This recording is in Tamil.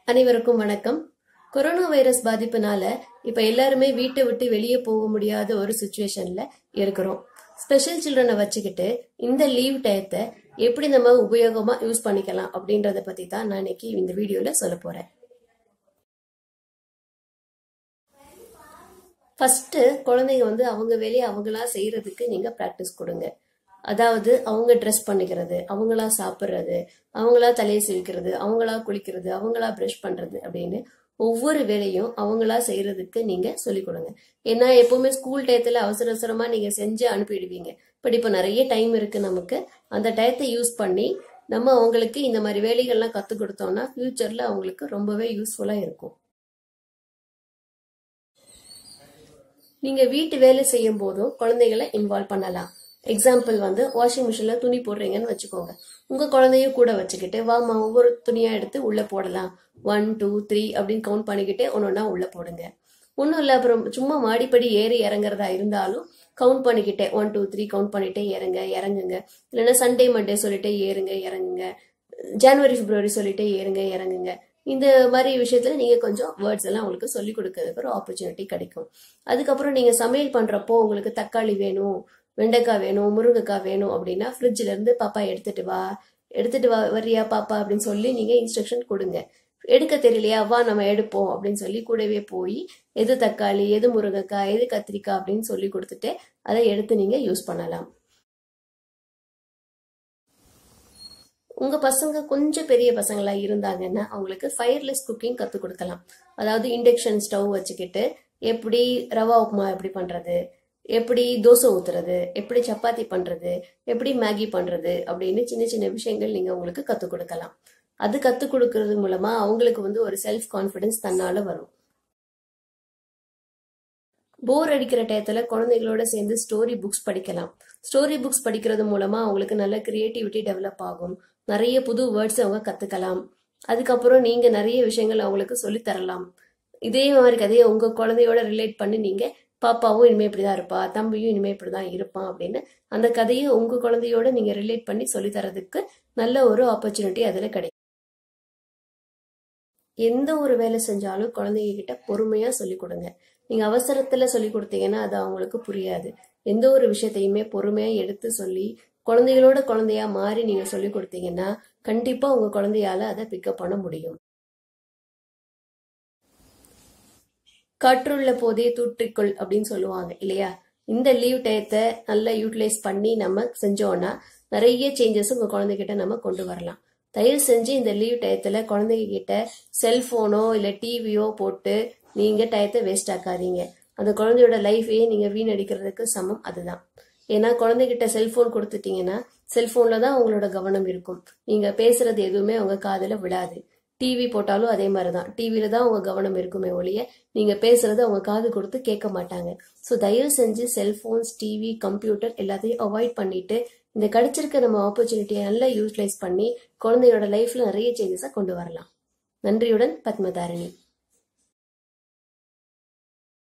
அனைவருக்கும் வணக்கம் கொரோனா வைரஸ் பாதிப்புனால இப்ப எல்லாருமே வீட்டை விட்டு வெளியே போக முடியாத ஒரு சுச்சுவேஷன்ல இருக்கிறோம் ஸ்பெஷல் சில்ட்ரனை வச்சுக்கிட்டு இந்த லீவ் டயத்தை எப்படி நம்ம உபயோகமா யூஸ் பண்ணிக்கலாம் அப்படின்றத பத்தி தான் நான் இன்னைக்கு இந்த வீடியோல சொல்ல போறேன் ஃபர்ஸ்ட் குழந்தைங்க வந்து அவங்க வேலையை அவங்களா செய்யறதுக்கு நீங்க ப்ராக்டிஸ் கொடுங்க அதாவது அவங்க ட்ரெஸ் பண்ணிக்கிறது அவங்களா சாப்பிட்றது அவங்களா தலையை சிவிக்கிறது அவங்களா குளிக்கிறது அவங்களா ப்ரஷ் பண்றது அப்படின்னு ஒவ்வொரு வேலையும் அவங்களா செய்யறதுக்கு நீங்க சொல்லிக் கொடுங்க ஏன்னா எப்பவுமே ஸ்கூல் டயத்துல அவசர அவசரமா நீங்க செஞ்சு அனுப்பிடுவீங்க பட் இப்போ நிறைய டைம் இருக்கு நமக்கு அந்த டயத்தை யூஸ் பண்ணி நம்ம அவங்களுக்கு இந்த மாதிரி வேலைகள்லாம் கற்றுக் கொடுத்தோம்னா ஃபியூச்சர்ல அவங்களுக்கு ரொம்பவே யூஸ்ஃபுல்லா இருக்கும் நீங்க வீட்டு வேலை செய்யும் போதும் குழந்தைகளை இன்வால்வ் பண்ணலாம் எக்ஸாம்பிள் வந்து வாஷிங் மிஷின்ல துணி போடுறீங்கன்னு வச்சுக்கோங்க உங்க குழந்தையும் கூட வச்சுக்கிட்டு வாமா ஒவ்வொரு துணியா எடுத்து உள்ள போடலாம் ஒன் டூ த்ரீ அப்படின்னு கவுண்ட் பண்ணிக்கிட்டே ஒன்னொன்னா உள்ள போடுங்க ஒன்றும் இல்லை அப்புறம் சும்மா மாடிப்படி ஏறி இறங்குறதா இருந்தாலும் கவுண்ட் பண்ணிக்கிட்டே ஒன் டூ த்ரீ கவுண்ட் பண்ணிட்டே இறங்க இறங்குங்க இல்லைன்னா சண்டே மண்டே சொல்லிட்டே ஏறுங்க இறங்குங்க ஜனவரி பிப்ரவரி சொல்லிட்டே ஏறுங்க இறங்குங்க இந்த மாதிரி விஷயத்துல நீங்க கொஞ்சம் வேர்ட்ஸ் எல்லாம் உங்களுக்கு சொல்லிக் கொடுக்கறதுக்கு ஒரு ஆப்பர்ச்சுனிட்டி கிடைக்கும் அதுக்கப்புறம் நீங்க சமையல் பண்றப்போ உங்களுக்கு தக்காளி வேணும் வெண்டைக்காய் வேணும் முருங்கைக்காய் வேணும் அப்படின்னா ஃப்ரிட்ஜ்ல இருந்து பாப்பா எடுத்துட்டு வா எடுத்துட்டு வா வரியா பாப்பா அப்படின்னு சொல்லி நீங்க இன்ஸ்ட்ரக்ஷன் கொடுங்க எடுக்க தெரியலையா வா நம்ம எடுப்போம் அப்படின்னு சொல்லி கூடவே போய் எது தக்காளி எது முருங்கைக்காய் எது கத்திரிக்காய் அப்படின்னு சொல்லி கொடுத்துட்டு அதை எடுத்து நீங்க யூஸ் பண்ணலாம் உங்க பசங்க கொஞ்சம் பெரிய பசங்களா இருந்தாங்கன்னா அவங்களுக்கு ஃபயர்லெஸ் குக்கிங் கற்றுக் கொடுக்கலாம் அதாவது இண்டக்ஷன் ஸ்டவ் வச்சுக்கிட்டு எப்படி ரவா உப்புமா எப்படி பண்றது எப்படி தோசை ஊத்துறது எப்படி சப்பாத்தி பண்றது எப்படி மேகி பண்றது அப்படின்னு சின்ன சின்ன விஷயங்கள் நீங்க உங்களுக்கு கற்றுக் கொடுக்கலாம் அது கற்றுக் கொடுக்கறது மூலமா அவங்களுக்கு வந்து ஒரு செல்ஃப் கான்ஃபிடன்ஸ் தன்னால வரும் போர் அடிக்கிற டயத்துல குழந்தைகளோட சேர்ந்து ஸ்டோரி புக்ஸ் படிக்கலாம் ஸ்டோரி புக்ஸ் படிக்கிறது மூலமா அவங்களுக்கு நல்ல கிரியேட்டிவிட்டி டெவலப் ஆகும் நிறைய புது வேர்ட்ஸ் அவங்க கத்துக்கலாம் அதுக்கப்புறம் நீங்க நிறைய விஷயங்கள் அவங்களுக்கு சொல்லி தரலாம் இதே மாதிரி கதையை உங்க குழந்தையோட ரிலேட் பண்ணி நீங்க பாப்பாவும் இனிமே இப்படிதான் இருப்பா தம்பியும் இனிமே இப்படிதான் இருப்பான் அப்படின்னு அந்த கதையை உங்க குழந்தையோட நீங்க ரிலேட் பண்ணி சொல்லி தரதுக்கு நல்ல ஒரு ஆப்பர்ச்சுனிட்டி அதுல கிடைக்கும் எந்த ஒரு வேலை செஞ்சாலும் குழந்தைங்க கிட்ட பொறுமையா சொல்லி கொடுங்க நீங்க அவசரத்துல சொல்லி கொடுத்தீங்கன்னா அது அவங்களுக்கு புரியாது எந்த ஒரு விஷயத்தையுமே பொறுமையா எடுத்து சொல்லி குழந்தைகளோட குழந்தையா மாறி நீங்க சொல்லி கொடுத்தீங்கன்னா கண்டிப்பா உங்க குழந்தையால அதை பிக்கப் பண்ண முடியும் காற்றுள்ள போதே தூற்றிக்கொள் அப்படின்னு சொல்லுவாங்க இல்லையா இந்த லீவ் டயத்தை நல்லா யூட்டிலைஸ் பண்ணி நம்ம செஞ்சோம்னா நிறைய சேஞ்சஸ் உங்க குழந்தைகிட்ட நம்ம கொண்டு வரலாம் தயவு செஞ்சு இந்த லீவ் டயத்துல குழந்தைங்க கிட்ட செல்போனோ இல்ல டிவியோ போட்டு நீங்க டயத்தை வேஸ்ட் ஆக்காதீங்க அந்த குழந்தையோட லைஃபையே நீங்க வீணடிக்கிறதுக்கு சமம் அதுதான் ஏன்னா குழந்தைகிட்ட செல்போன் கொடுத்துட்டீங்கன்னா செல்போன்ல தான் உங்களோட கவனம் இருக்கும் நீங்க பேசுறது எதுவுமே அவங்க காதுல விடாது டிவி போட்டாலும் அதே மாதிரி தான் டிவியில தான் உங்க கவனம் இருக்குமே ஒழிய நீங்க பேசுறது அவங்க காது கொடுத்து கேட்க மாட்டாங்க ஸோ தயவு செஞ்சு செல்போன்ஸ் டிவி கம்ப்யூட்டர் எல்லாத்தையும் அவாய்ட் பண்ணிட்டு இந்த கிடைச்சிருக்க நம்ம ஆப்பர்ச்சுனிட்டியை நல்லா யூட்டிலைஸ் பண்ணி குழந்தையோட லைஃப்ல நிறைய சேஞ்சஸை கொண்டு வரலாம் நன்றியுடன் பத்மதாரணி